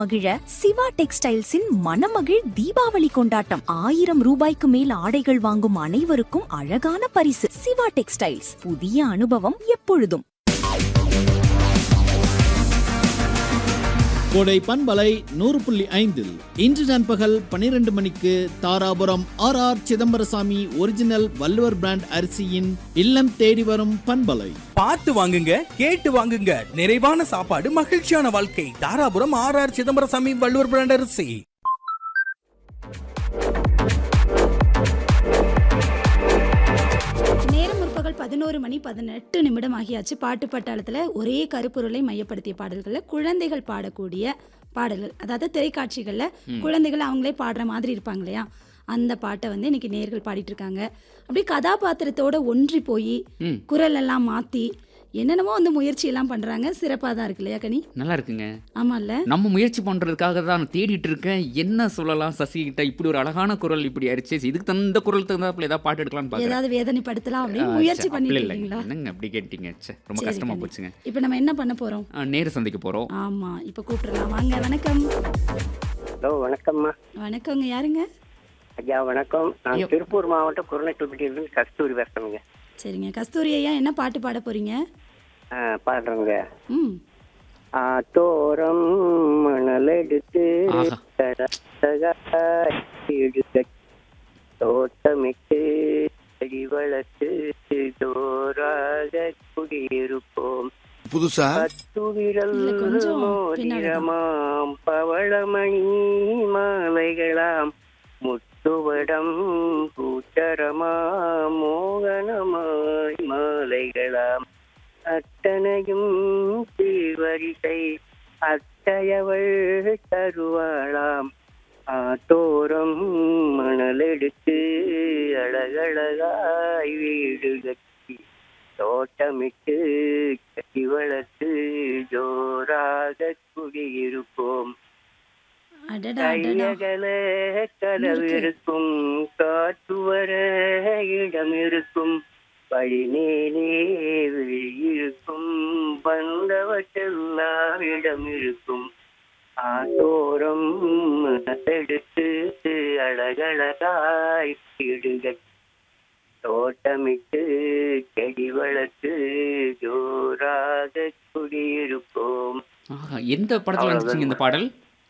மகிழ சிவா டெக்ஸ்டைல்ஸின் மணமகிழ் தீபாவளி கொண்டாட்டம் ஆயிரம் ரூபாய்க்கு மேல் ஆடைகள் வாங்கும் அனைவருக்கும் அழகான பரிசு சிவா டெக்ஸ்டைல்ஸ் புதிய அனுபவம் எப்பொழுதும் கோடை பண்பலை நூறு புள்ளி ஐந்தில் இன்று நண்பகல் பனிரெண்டு மணிக்கு Dharapuram R R Chidambarasamy original Valluvar brand அரிசியின் இல்லம் தேடி வரும் பண்பலை பார்த்து வாங்குங்க கேட்டு வாங்குங்க நிறைவான சாப்பாடு மகிழ்ச்சியான வாழ்க்கை Dharapuram R R Chidambarasamy Valluvar brand அரிசி நேரம் முற்பகல் பதினோரு மணி பதினெட்டு நிமிடம் ஆகியாச்சு பாட்டு பட்டாளத்தில் ஒரே கருப்பொருளை மையப்படுத்திய பாடல்களில் குழந்தைகள் பாடக்கூடிய பாடல்கள் அதாவது திரைக்காட்சிகளில் குழந்தைகள் அவங்களே பாடுற மாதிரி இருப்பாங்க இல்லையா அந்த பாட்டை வந்து இன்னைக்கு நேர்கள் பாடிட்டு இருக்காங்க அப்படியே கதாபாத்திரத்தோட ஒன்றி போய் ம். குரல் எல்லாம் மாற்றி என்னென்னமோ வந்து முயற்சி எல்லாம் பண்ணுறாங்க சிறப்பாக தான் இருக்கு இல்லையா கனி நல்லா இருக்குங்க ஆமாம்ல நம்ம முயற்சி பண்றதுக்காக தான் நான் தேடிட்டு இருக்கேன் என்ன சொல்லலாம் சசி கிட்ட இப்படி ஒரு அழகான குரல் இப்படி அரிச்சு இதுக்கு தகுந்த குரல் தகுந்தாப்புல ஏதாவது பாட்டு எடுக்கலாம்னு பாக்குறேன் ஏதாவது வேதனைப்படுத்தலாம் அப்படின்னு ஆ, முயற்சி சரி, பண்ணிட்டு அப்படி இல்லைங்க. இருக்கீங்களா என்னங்க அப்படி கேட்டீங்க ச்சே, ரொம்ப சரி, கஷ்டமா கனி. போச்சுங்க இப்போ நம்ம என்ன பண்ண போகிறோம் ஆ, நேரு சந்தைக்கு போறோம் ஆமா இப்போ கூப்பிட்டுலாம் வாங்க வணக்கம் ஹலோ வணக்கம்மா வணக்கங்க யாருங்க ஐயா வணக்கம் நான் ஐயோ. திருப்பூர் மாவட்டம் குருணைக்குப்பட்டியிலிருந்து கஸ்தூரி பேசுறேங்க சரிங்க கஸ்தூரி ஐயா என்ன பாட்டு பாட போறீங்க ஆ, பாடுறேங்க ம் ஆத்தோரம் மணல் எடுத்து ஆஹா. தரத்தகாய் எடுக்க தோட்டமிட்டு செடி வளர்த்து ஜோராக குடியிருப்போம் புதுசா பத்து விரல் இல்ல, கொஞ்சம் பின்னாடிதான். மோதிரமாம் பவளமணி மாலைகளாம் முத்துவடம் பூச்சரமாம் மோகனமாய் மாலைகளாம் அத்தனையும் தீவரிசை அத்தையவள் தருவாளாம் ஆத்தோரம் மணல் எடுத்து அழகழகாய் வீடு கட்டி தோட்டமிட்டு கட்டி வளர்த்து ஜோராக குடியிருப்போம் அடடா அடடா கையகல கதவிருக்கும் காற்று வர இடம் இருக்கும் வழிமேலே விழியிருக்கும் வந்தவற்றெல்லாம் இடம் இருக்கும் ஆத்தோரம் எடுத்து அழகழகாய் வீடுக தோட்டமிட்டு செடி வளர்த்து ஜோராக குடியிருப்போம் ஆஹா, எந்த படத்துல வந்துச்சுங்க இந்த பாடல்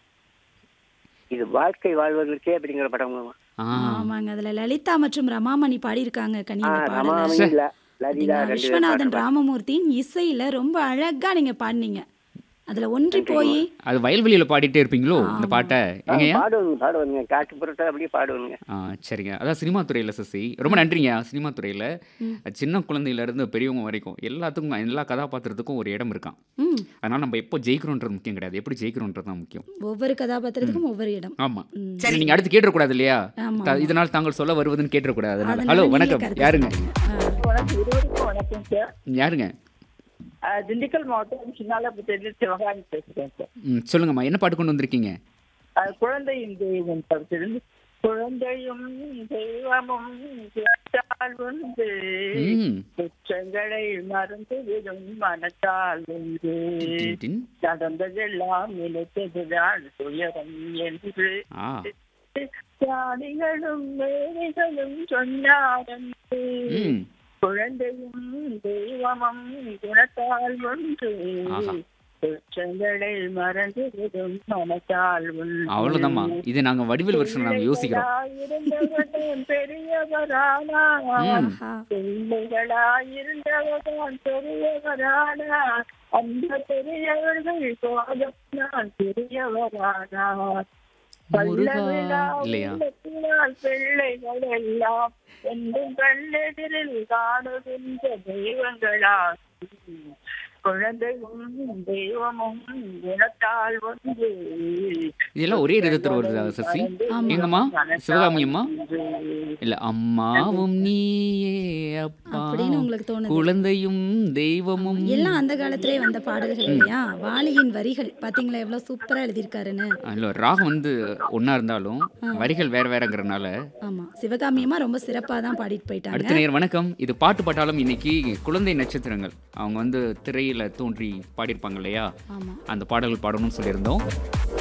இது வாழ்க்கை வாழ்வதற்கே அப்படிங்கிற படம் ஆ, ஆமாங்க அதுல லலிதா மற்றும் ரமாமணி பாடியிருக்காங்க கனி இந்த பாடல ரமாமணி இல்ல லலிதா பாத்தீங்களா? ரெண்டு பேரும் விஸ்வநாதன் பாடுறாங்க. ராமமூர்த்தியின் இசையில ரொம்ப அழகா நீங்க பாடினீங்க அதுல ஒன்றி போய் அது வயல்வெளியில பாடிட்டே இருப்பீங்களோ இந்த ஆமா. பாட்டை ஆ, எங்கயா பாடுவாங்க பாடுவாங்க காட்டு புறத்தை அப்படியே பாடுவாங்க ஆ சரிங்க அதான் சினிமா துறையில் சசி ரொம்ப நன்றிங்க சினிமா துறையில் சின்ன குழந்தையில இருந்து பெரியவங்க வரைக்கும் எல்லாத்துக்கும் எல்லா கதாபாத்திரத்துக்கும் ஒரு இடம் இருக்கான் ம், அதனால நம்ம எப்போ ஜெயிக்கிறோன்றது முக்கியம் கிடையாது எப்படி ஜெயிக்கிறோன்றது தான் முக்கியம் ஒவ்வொரு கதாபாத்திரத்துக்கும் ஒவ்வொரு இடம் ஆமா ம். சரி நீங்க அடுத்து கேட்டக்கூடாது இல்லையா ஆமா, த- ஆமா. இதனால் தாங்கள் சொல்ல வருவதுன்னு கேட்டக்கூடாது அதனால அதனால ஹலோ நீங்களே வணக்கம் கருத்து யாருங்க சொல்லுங்க. ஆ. வணக்கம் இருவருக்கும் வணக்கம் சார் யாருங்க அஹ் திண்டுக்கல் மாவட்டம் சின்னாலப்பட்டியிலிருந்து சிவகாமி பேசுறேன் சார் ம் சொல்லுங்கம்மா என்ன பாட்டு கொண்டு வந்திருக்கீங்க அஹ் குழந்தையின் தெய்வம் படத்திலிருந்து குழந்தையும் தெய்வமும் கேட்டால் ஒன்று ம் குற்றங்களை மறந்து விடும் மனத்தால் ஒன்று டின், டின். நடந்ததெல்லாம் நினைத்ததுதான் துயரம் என்று ஆ ஞானிகளும் மேதைகளும் சொன்னாரன்று ம் குழந்தையும் தெய்வமும் குணத்தால் ஒன்று ஆஹா. குற்றங்களை மறந்து விடும் மனத்தால் ஒன்று அவ்வளோதாம்மா இது நாங்கள் வடிவேல் வருஷன் நாங்கள் யோசிக்கிறோம் பிள்ளைகளாயிருந்தவன் பெரியவரானா ம் ஆஹா. பிள்ளைகளாயிருந்தவன் பெரியவரானா அந்த பெரியவர்கள் கோலம் நான் பெரியவரானார் முருகா பல்லவிழா இல்லையா உள்ளத்தினால் பிள்ளைகள் எல்லாம் என்றும் கண்ணெதிரில் காணுகின்ற தெய்வங்களா குழந்தையும் தெய்வமும் குணத்தால் ஒன்று இதெல்லாம் ஒரே விதத்தில் வருதா சசி ஆமா. எங்கம்மா சிவகாமி அம்மா இல்ல அம்மாவும் நீயே அப்பா அப்படின்னு உங்களுக்கு தோணுது குழந்தையும் தெய்வமும் எல்லாம் அந்த காலத்திலே வந்த பாடல்கள் இல்லையா வாலியின் வரிகள் பாத்தீங்களா எவ்வளவு சூப்பரா எழுதியிருக்காருன்னு இல்ல ராகம் வந்து ஒண்ணா இருந்தாலும் வரிகள் வேற வேறங்கிறனால ஆமா சிவகாமியம்மா ரொம்ப சிறப்பா தான் பாடிட்டு போயிட்டாங்க அடுத்த நேர் வணக்கம் இது பாட்டு பாட்டாலும் இன்னைக்கு குழந்தை நட்சத்திரங்கள் அவங்க வந்து திரையில தோன்றி பாடியிருப்பாங்க இல்லையா ஆமா அந்த பாடல்கள் பாடணும்னு சொல்லியிருந்தோம்